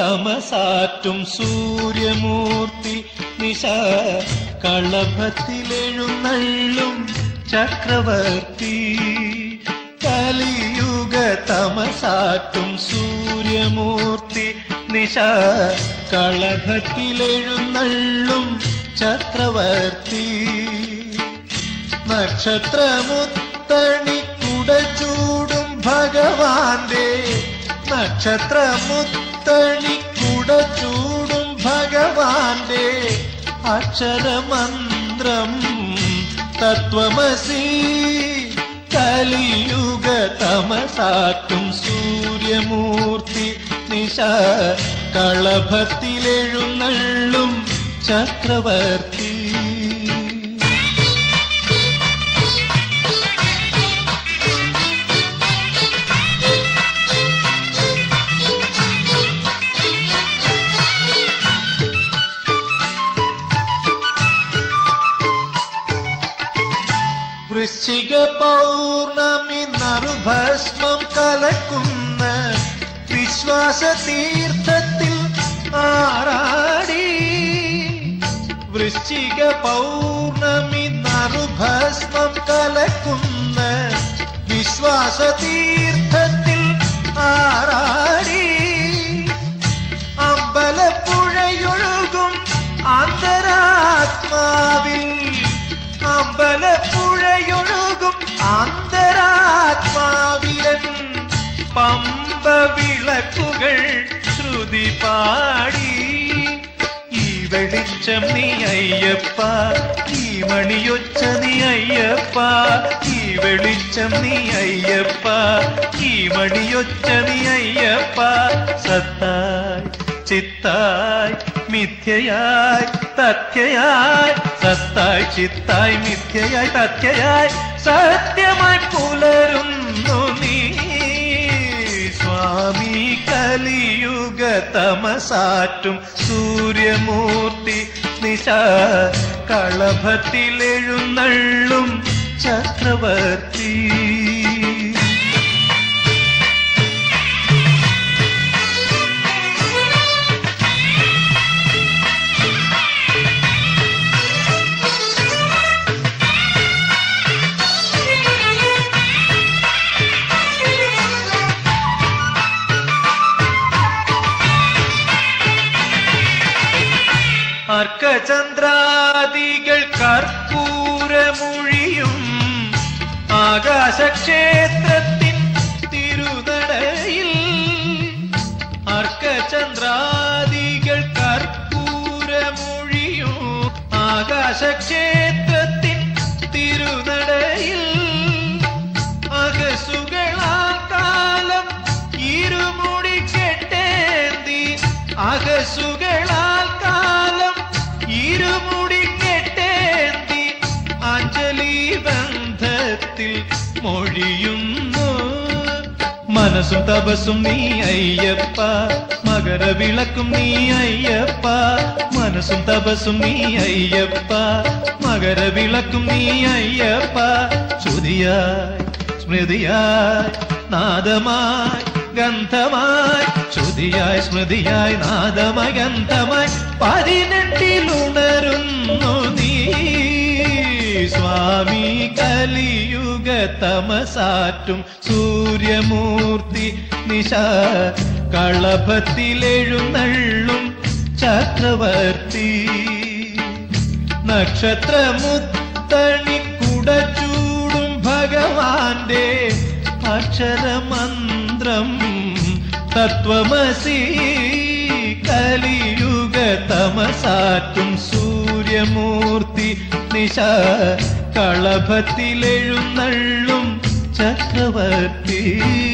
തമസാറ്റും സൂര്യമൂർത്തി നിശ കളഭത്തിലെഴുന്നള്ളും ചക്രവർത്തി കലിയുഗ തമസാറ്റും സൂര്യമൂർത്തി നിശ കളഭത്തിലെഴുന്നള്ളും ചക്രവർത്തി നക്ഷത്രമുത്തണി കുടചൂടും ഭഗവാന്റെ നക്ഷത്രമുത്തണി കുടചൂടും ഭഗവാന്റെ അക്ഷരമന്ത്രം തത്വമസി കലിയുഗ തമസാറ്റും സൂര്യമൂർത്തി നിശ കളഭത്തിലെഴുന്നള്ളും ചക്രവർത്തി വൃശ്ചിക പൗർണമി നറുഭസ്മം കലക്കുന്ന വിശ്വാസ തീർത്ഥത്തിൽ ആറാടി വൃശ്ചിക പൗർണമി നറുഭസ്മം കലക്കുന്ന വിശ്വാസ തീർത്ഥത്തിൽ ആറാടി അമ്പലപ്പുഴയൊഴുകും അന്തരാത്മാവിൽ അമ്പലപ്പുഴയൊഴുകും അന്തരാത്മാവിലൻ പമ്പ വിളക്കുകൾ ശ്രുതി പാടി ഈ വെളിച്ചം നീ അയ്യപ്പ ഈ മണിയൊച്ച നീ അയ്യപ്പ ഈ വെളിച്ചം നീ അയ്യപ്പ ഈ മണിയൊച്ച നീ അയ്യപ്പ സത്തായി ചിത്തായി മിഥ്യയായി തഥ്യയായി സത്തായി ചിത്തായി മിഥ്യയായി തഥ്യയായി സത്യമായി പുലരുന്നു നീ സ്വാമി കലിയുഗ തമസാറ്റും സൂര്യമൂർത്തി നിശ കളഭത്തിലെഴുന്നള്ളും ചക്രവർത്തി അർക്കചന്ദ്രാദികൾ കർപ്പൂരമൊഴിയും ആകാശക്ഷേത്രത്തിൻ തിരുനടയിൽ അർക്കചന്ദ്രാദികൾ കർപ്പൂരമൊഴിയും ആകാശക്ഷേത്രത്തിൻ തിരുനടയിൽ അകസുകളാൽ കാലം ഇരുമുടി കെട്ടേന്തി അകസുകളാൽ കാലം ഇരുമുടി കെട്ടേന്തി അഞ്ജലി ബന്ധത്തിൽ മൊഴിയുന്നു മനസ്സും തപസ്സും നീ അയ്യപ്പ മകരവിളക്കും നീ അയ്യപ്പ മനസ്സും തപസ്സും നീ അയ്യപ്പ മകരവിളക്കും നീ അയ്യപ്പ ശ്രുതിയായി സ്മൃതിയായി നാദമായി ഗന്ധമായി ശ്രുതിയായി സ്മൃതിയായി നാദമായി ഗന്ധമായി പതിനെട്ടിലുണരുന്നു നീ സ്വാമി കലിയുഗ തമസാറ്റും സൂര്യമൂർത്തി നിശ കളഭത്തിലെഴുന്നള്ളും ചക്രവർത്തി നക്ഷത്രമുത്തണി കുടച്ചൂടും ഭഗവാന്റെ അക്ഷരമന്ത്രം തത്വമസി കലിയുഗ തമസാറ്റും സൂര്യമൂർത്തി നിശ കളഭത്തിലെഴുന്നള്ളും ചക്രവർത്തി